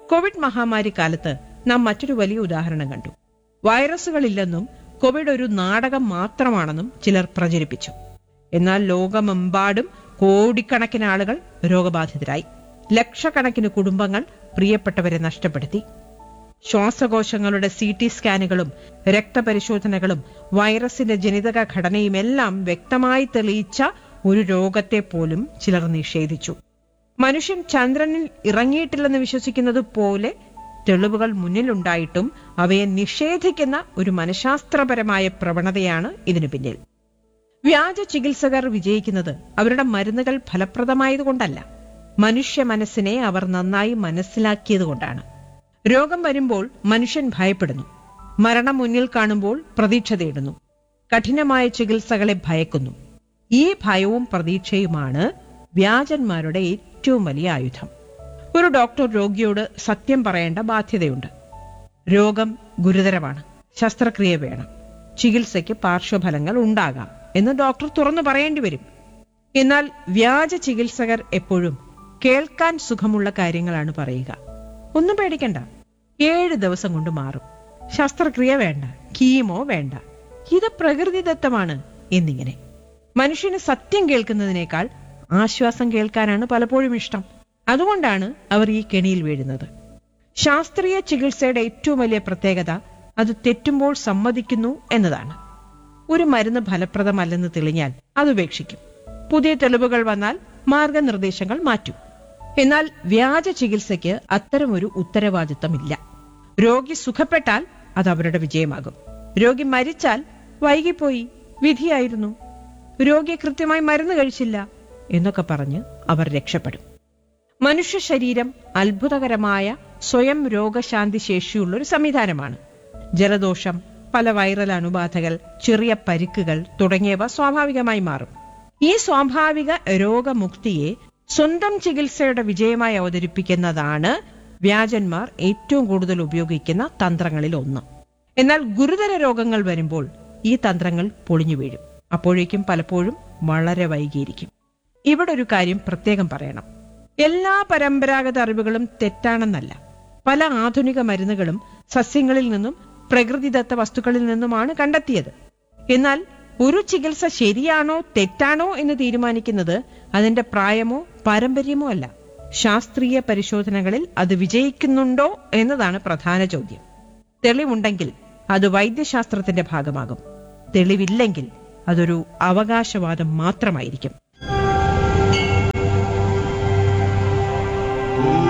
Covid മഹാമാരി കാലത്ത് നാം മറ്റൊരു വലിയ ഉദാഹരണം കണ്ടു വൈറസുകളില്ലെന്നും കോവിഡ് ഒരു നാടകം മാത്രമാണെന്നും ചിലർ പ്രചരിപ്പിച്ചു എന്നാൽ ലോകമെമ്പാടും കോടിക്കണക്കിന് ആളുകൾ രോഗബാധിതരായി ലക്ഷക്കണക്കിന് കുടുംബങ്ങൾ പ്രിയപ്പെട്ടവരെ നഷ്ടപ്പെടുത്തി ശ്വാസകോശങ്ങളുടെ സി ടി സ്കാനുകളും രക്തപരിശോധനകളും വൈറസിന്റെ ജനിതക ഘടനയുമെല്ലാം വ്യക്തമായി തെളിയിച്ച ഒരു രോഗത്തെ പോലും ചിലർ നിഷേധിച്ചു മനുഷ്യൻ ചന്ദ്രനിൽ ഇറങ്ങിയിട്ടില്ലെന്ന് വിശ്വസിക്കുന്നത് പോലെ തെളിവുകൾ മുന്നിലുണ്ടായിട്ടും അവയെ നിഷേധിക്കുന്ന ഒരു മനഃശാസ്ത്രപരമായ പ്രവണതയാണ് ഇതിനു പിന്നിൽ വ്യാജ ചികിത്സകർ വിജയിക്കുന്നത് അവരുടെ മരുന്നുകൾ ഫലപ്രദമായതുകൊണ്ടല്ല മനുഷ്യ മനസ്സിനെ അവർ നന്നായി മനസ്സിലാക്കിയതുകൊണ്ടാണ് രോഗം വരുമ്പോൾ മനുഷ്യൻ ഭയപ്പെടുന്നു മരണം മുന്നിൽ കാണുമ്പോൾ പ്രതീക്ഷ തേടുന്നു കഠിനമായ ചികിത്സകളെ ഭയക്കുന്നു ഈ ഭയവും പ്രതീക്ഷയുമാണ് വ്യാജന്മാരുടെ ഏറ്റവും വലിയ ആയുധം ഒരു ഡോക്ടർ രോഗിയോട് സത്യം പറയേണ്ട ബാധ്യതയുണ്ട് രോഗം ഗുരുതരമാണ് ശസ്ത്രക്രിയ വേണം ചികിത്സയ്ക്ക് പാർശ്വഫലങ്ങൾ ഉണ്ടാകാം എന്ന് ഡോക്ടർ തുറന്നു പറയേണ്ടി വരും എന്നാൽ വ്യാജ ചികിത്സകർ എപ്പോഴും കേൾക്കാൻ സുഖമുള്ള കാര്യങ്ങളാണ് പറയുക ഒന്നും പേടിക്കണ്ട ഏഴ് ദിവസം കൊണ്ട് മാറും ശസ്ത്രക്രിയ വേണ്ട കീമോ വേണ്ട ഇത് പ്രകൃതിദത്തമാണ് എന്നിങ്ങനെ മനുഷ്യന് സത്യം കേൾക്കുന്നതിനേക്കാൾ ആശ്വാസം കേൾക്കാനാണ് പലപ്പോഴും ഇഷ്ടം അതുകൊണ്ടാണ് അവർ ഈ കെണിയിൽ വീഴുന്നത് ശാസ്ത്രീയ ചികിത്സയുടെ ഏറ്റവും വലിയ പ്രത്യേകത അത് തെറ്റുമ്പോൾ സമ്മതിക്കുന്നു എന്നതാണ് ഒരു മരുന്ന് ഫലപ്രദമല്ലെന്ന് തെളിഞ്ഞാൽ അത് ഉപേക്ഷിക്കും പുതിയ തെളിവുകൾ വന്നാൽ മാർഗനിർദ്ദേശങ്ങൾ മാറ്റും എന്നാൽ വ്യാജ ചികിത്സയ്ക്ക് അത്തരമൊരു ഉത്തരവാദിത്തമില്ല രോഗി സുഖപ്പെട്ടാൽ അത് അവരുടെ വിജയമാകും രോഗി മരിച്ചാൽ വൈകിപ്പോയി വിധിയായിരുന്നു രോഗിയെ കൃത്യമായി മരുന്ന് കഴിച്ചില്ല എന്നൊക്കെ പറഞ്ഞ് അവർ രക്ഷപ്പെടും മനുഷ്യ ശരീരം അത്ഭുതകരമായ സ്വയം രോഗശാന്തി ശേഷിയുള്ള ഒരു സംവിധാനമാണ് ജലദോഷം പല വൈറൽ അണുബാധകൾ ചെറിയ പരിക്കുകൾ തുടങ്ങിയവ സ്വാഭാവികമായി മാറും ഈ സ്വാഭാവിക രോഗമുക്തിയെ സ്വന്തം ചികിത്സയുടെ വിജയമായി അവതരിപ്പിക്കുന്നതാണ് വ്യാജന്മാർ ഏറ്റവും കൂടുതൽ ഉപയോഗിക്കുന്ന തന്ത്രങ്ങളിൽ ഒന്ന് എന്നാൽ ഗുരുതര രോഗങ്ങൾ വരുമ്പോൾ ഈ തന്ത്രങ്ങൾ പൊളിഞ്ഞു വീഴും അപ്പോഴേക്കും പലപ്പോഴും വളരെ വൈകിയിരിക്കും ഇവിടെ ഒരു കാര്യം പ്രത്യേകം പറയണം എല്ലാ പരമ്പരാഗത അറിവുകളും തെറ്റാണെന്നല്ല പല ആധുനിക മരുന്നുകളും സസ്യങ്ങളിൽ നിന്നും പ്രകൃതിദത്ത വസ്തുക്കളിൽ നിന്നുമാണ് കണ്ടെത്തിയത് എന്നാൽ ഒരു ചികിത്സ ശരിയാണോ തെറ്റാണോ എന്ന് തീരുമാനിക്കുന്നത് അതിന്റെ പ്രായമോ പാരമ്പര്യമോ അല്ല ശാസ്ത്രീയ പരിശോധനകളിൽ അത് വിജയിക്കുന്നുണ്ടോ എന്നതാണ് പ്രധാന ചോദ്യം തെളിവുണ്ടെങ്കിൽ അത് വൈദ്യശാസ്ത്രത്തിന്റെ ഭാഗമാകും തെളിവില്ലെങ്കിൽ അതൊരു അവകാശവാദം മാത്രമായിരിക്കും Ooh.